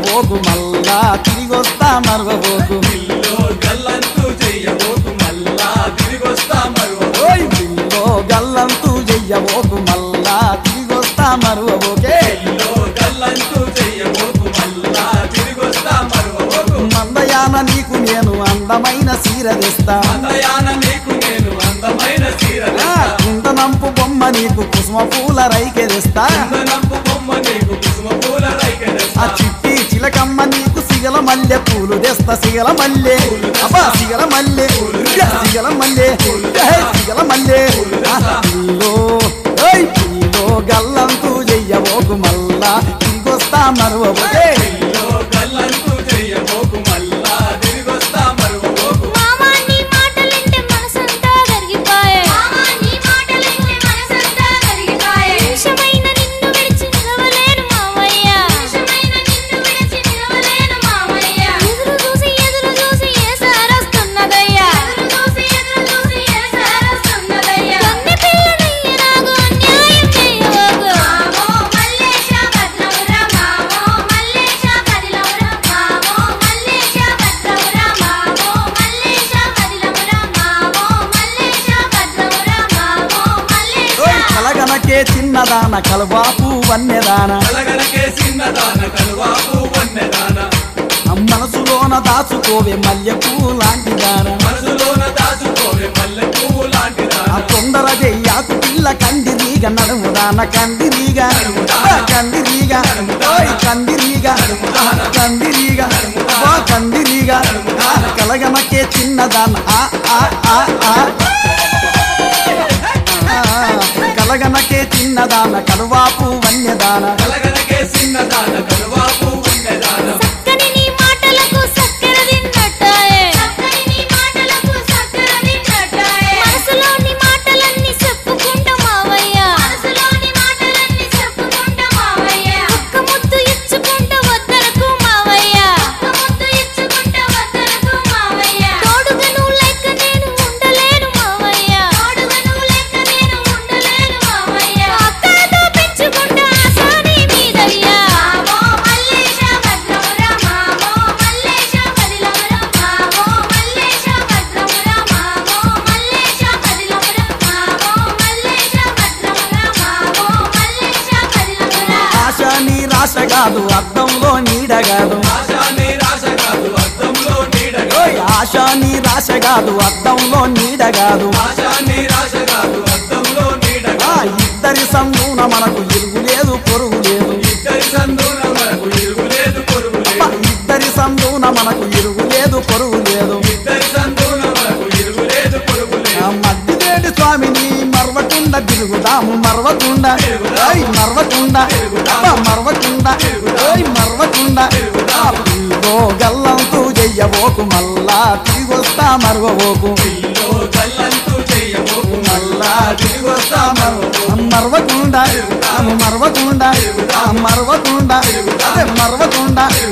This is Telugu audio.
చెయ్యబోకు మళ్ళా తిరిగొస్తా మరవబోకు ఇల్లు గల్లంతు చెయ్యబోకు మళ్ళా తిరిగొస్తా మరువ ఓయ్ పిల్లో గల్లంతూ చెయ్యబోకు మళ్ళా తిరిగొస్తా మరవబోకే ఇల్లు గల్లంతు చెయ్యబోకు మళ్ళా తిరిగొస్తా మరువబోకు మందయాన నీకు నేను అందమైన సీర తెస్తా అందయాన నీకు నేను అందమైన చీర ఆ, కుందనంపు బొమ్మ నీకు కుసుమ పూల రైకె తెస్తా నంపు బొమ్మ నీకు కుసుమ పూల ఆ రైకెడస్తా చిట్టి చిలకమ్మ నీకు సిగల మల్లె పూలు తెస్తా సిగల మల్లె అబ్బా సిగల మల్లె ఇక సిగల మల్లె ఏ, సిగల మల్లె ఆ, పిల్లో ఓయ్ పిల్లో గల్లంతూ చెయ్యబోకు మళ్ళా తిరిగొస్తా మరువబోకే ఇల్లు గల్లంతు చెయ్యబోకు మళ్ళా తిరిగొస్తా మరువబోకు మామా నీ మాటలింటే మనసంతా కరిగిపాయే మామా నీ మాటలింటే మనసంతా కరిగిపాయే నిమిషమైన నిన్ను విడిచి నిలవలేను మామయ్య నిమిషమైన నిన్ను విడిచి నిలవలేను మామయ్య ఎదురు చూసి ఎదురు చూసి ఏ సారొస్తున్నదయ్యా ఎదురు చూసి ఎదురు చూసి ఏ సారొస్తున్నదయ్యా కన్ని పిల్లనయ్య నాకు అన్యాయం చేయవోకు మామో మల్లేశ భద్రమురా మామో మల్లేశ కదిలమురా మామో మల్లేశ భద్రమురా మామో మల్లేశ కదిలమురా మామో మల్లేశ భద్రమురా మామో మల్లేశ ఓయ్ కలగనకే చిన్నదాన కలవాపు వన్నెదాన కలగలకే చిన్నదాన కలువాపు వన్నెదాన మనసులోన దాచుకోవే మల్లెపూ లాంటి దాన మనసులోన దాచుకోవే మల్లె పువ్వు లాంటి ఆ దాన తొందర చెయ్యాకు పిల్ల కందిరీగ నడుముదాన కందిరీగ ఆ కందిరీగ ఓయ్ కందిరీగ ఆ కందిరీగ అబ్బా కందిరీగ ఆ కలగనకే చిన్నదాన ఆ ఆ ఆ ఆ ఆ, కలగనకే చిన్నదాన కలువాపు వన్యదాన కలగలకే చిన్నదాన కలువాపు వన్నెదాన చక్కని నీ మాటలకు చక్కెర తిన్నట్టాయే చక్కని నీ మాటలకు చక్కెర తిన్నట్టాయే మనసులోని మాటలన్నీ చెప్పుకుంటా మావయ్య మనసులోని మాటలన్నీ చెప్పుకుంటా మావయ్య ఒక్క ముద్దు ఇచ్చుకుంటా వద్దలకు మావయ్య ఒక్క ముద్దు ఇచ్చుకుంటా వద్దలకు మావయ్య తోడుగా నువ్వు లెక్క నేను ఉండలేను మావయ్య తోడుగా నువ్వు లెక్క నేను ఉండలేను మావయ్య అక్కతో పెంచుకుంటా ఆసాని మీదయ్యా మామో మల్లేశ భద్రమురా మామో మల్లేశ కదిలమురా మామో మల్లేశ భద్రమురా మామో మల్లేశ కదిలమురా మామో మల్లేశ భద్రమురా మామో మల్లేశ కదిలమురా ఆశ నీ రాశ కాదు అద్దంలో నీడ కాదు ఆశ నిరాశ కాదు అద్దంలో నీడగా ఓయ్ ఆశ నీ రాశ కాదు అద్దంలో నీడ కాదు ఆశ నిరాశ కాదు అద్దంలో నీడగా ఆ ఇద్దరి సంగున మనకు ఇరుగు లేదు పొరుగు లేదు ఇద్దరి సందున మనకు ఇరుగు లేదు పొరుగు అబ్బా, లేదు ఇద్దరి సందున మనకు ఇరుగు లేదు పొరుగు లేదు ఇద్దరి సందున మనకు ఇరుగు లేదు పొరుగు ఆ లేదు మద్దిలేడి స్వామిని మరవకుండా తిరుగుదాము మరవకుండా ఓయ్ మరవకుండా అబ్బా, మరవకుండా ఓయ్ మరవకుండా ఆ పిల్లో గల్లంతూ చెయ్యబోకు మళ్ళా తిరిగొస్తా మరవబోకు ఇల్లు గల్లంతు చెయ్యబోకు మళ్ళా తిరిగొస్తా మరవ మరవకుండా మరవకుండా మరవకుండా అదే మరవకుండా